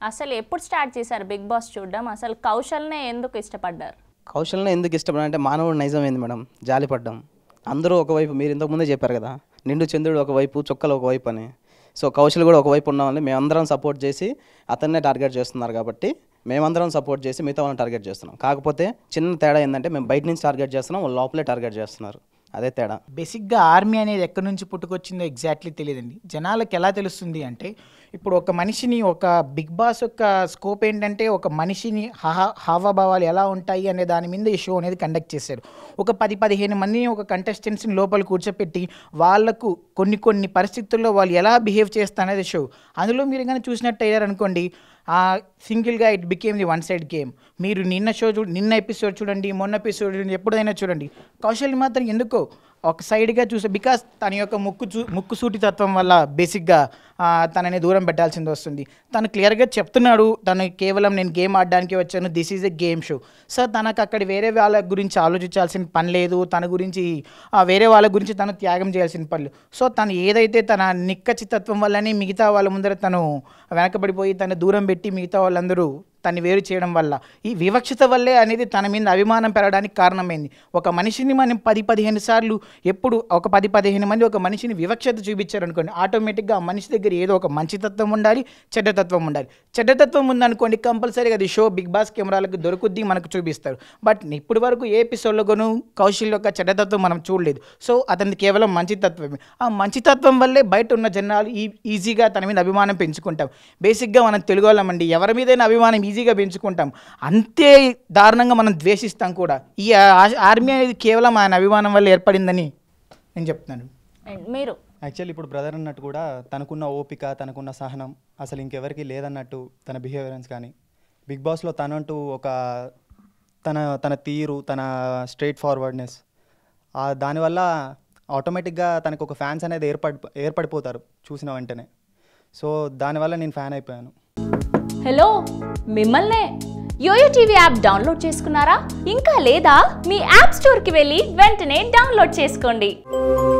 అసలు ఎప్పుడు స్టార్ట్ చేశారు బిగ్ బాస్ చూడడం అసలు కౌశల్నే ఎందుకు ఇష్టపడ్డారు కౌశల్ని ఎందుకు ఇష్టపడ అంటే మానవుడు నైజమైంది మేడం జాలిపడ్డం అందరూ ఒకవైపు మీరు ఇంతకు ముందే చెప్పారు కదా నిండు చంద్రుడు ఒకవైపు చుక్కలు ఒకవైపు అని సో కౌశల్ కూడా ఒకవైపు ఉన్నామని మేమందరం సపోర్ట్ చేసి అతన్నే టార్గెట్ చేస్తున్నారు కాబట్టి మేమందరం సపోర్ట్ చేసి మిగతా వాళ్ళని టార్గెట్ చేస్తున్నాం కాకపోతే చిన్న తేడా ఏంటంటే మేము బయట నుంచి టార్గెట్ చేస్తున్నాం వాళ్ళు లోపలే టార్గెట్ చేస్తున్నారు అదే తేడా బేసిక్గా ఆర్మీ అనేది ఎక్కడి నుంచి పుట్టుకొచ్చిందో ఎగ్జాక్ట్లీ తెలియదండి జనాలకు ఎలా తెలుస్తుంది అంటే ఇప్పుడు ఒక మనిషిని ఒక బిగ్ బాస్ యొక్క స్కోప్ ఏంటంటే ఒక మనిషిని హా హావభావాలు ఎలా ఉంటాయి అనే దాని మీద ఈ షో అనేది కండక్ట్ చేశారు ఒక పది పదిహేను మందిని ఒక కంటెస్టెంట్స్ని లోపల కూర్చోపెట్టి వాళ్ళకు కొన్ని కొన్ని పరిస్థితుల్లో వాళ్ళు ఎలా బిహేవ్ చేస్తారనేది షో అందులో మీరు కానీ చూసినట్టు అయ్యారు అనుకోండి సింగిల్గా it became the one side game మీరు నిన్న షో చూ నిన్న ఎపిసోడ్ చూడండి మొన్న ఎపిసోడ్ చూడండి ఎప్పుడైనా చూడండి కౌశల్ని మాత్రం ఎందుకో ఒక సైడ్గా చూసే బికాస్ తన యొక్క ముక్కు చూ ముక్కు సూటి తత్వం వల్ల బేసిక్గా ఆ, తనని దూరం పెట్టాల్సింది వస్తుంది తను క్లియర్గా చెప్తున్నాడు తను కేవలం నేను గేమ్ ఆడడానికి వచ్చాను this is a game show so తనకు అక్కడ వేరే వాళ్ళ గురించి ఆలోచించాల్సిన పని లేదు తన గురించి ఆ, వేరే వాళ్ళ గురించి తను త్యాగం చేయాల్సిన పనులు సో తను ఏదైతే తన నిక్కచితత్వం వల్లనే మిగతా వాళ్ళ ముందర తను వెనకబడిపోయి తను దూరం పెట్టి మిగతా వాళ్ళందరూ తను వేరు చేయడం వల్ల ఈ వివక్షత వల్లే అనేది తన మీద అభిమానం పెరగడానికి కారణమైంది ఒక మనిషిని మనం పది పదిహేను సార్లు ఎప్పుడు ఒక పది పదిహేను మంది ఒక మనిషిని వివక్షత చూపించారు అనుకోండి ఆటోమేటిక్గా ఆ మనిషి దగ్గర ఏదో ఒక మంచితత్వం ఉండాలి చెడ్డతత్వం ఉండాలి చెడ్డతత్వం ఉందనుకోండి కంపల్సరీగా అది షో బిగ్ బాస్ కెమెరాలకు దొరుకుద్ది మనకు చూపిస్తారు బట్ ఇప్పటి వరకు ఏ ఎపిసోడ్లో కొను కౌశల్ యొక్క చెడ్డతత్వం మనం చూడలేదు సో అతనికి కేవలం మంచితత్వమే ఆ మంచితత్వం వల్లే బయట ఉన్న జనాలు ఈ ఈజీగా తన మీద అభిమానం పెంచుకుంటాం బేసిక్గా మనం తెలుగు వాళ్ళమండి ఎవరి మీదైనా అభిమానం ఈజీగా పెంచుకుంటాం అంతే దారుణంగా మనం ద్వేషిస్తాం కూడా ఈ ఆ- ఆర్మీ అనేది కేవలం ఆయన అభిమానం వల్ల ఏర్పడిందని నేను చెప్తున్నాను అండ్ మీరు యాక్చువల్లీ ఇప్పుడు బ్రదర్ అన్నట్టు కూడా తనకున్న ఓపిక తనకున్న సహనం అసలు ఇంకెవరికి లేదన్నట్టు తన బిహేవియరెన్స్ కానీ బిగ్ బాస్లో తనంటూ ఒక తన తన తీరు తన స్ట్రైట్ ఫార్వర్డ్నెస్ దానివల్ల ఆటోమేటిక్గా తనకు ఒక ఫ్యాన్స్ అనేది ఏర్పడి ఏర్పడిపోతారు చూసిన వెంటనే సో దానివల్ల నేను ఫ్యాన్ అయిపోయాను హలో మిమ్మల్నే యోయో టీవీ యాప్ డౌన్లోడ్ చేసుకున్నారా ఇంకా లేదా మీ యాప్ స్టోర్కి వెళ్ళి వెంటనే డౌన్లోడ్ చేసుకోండి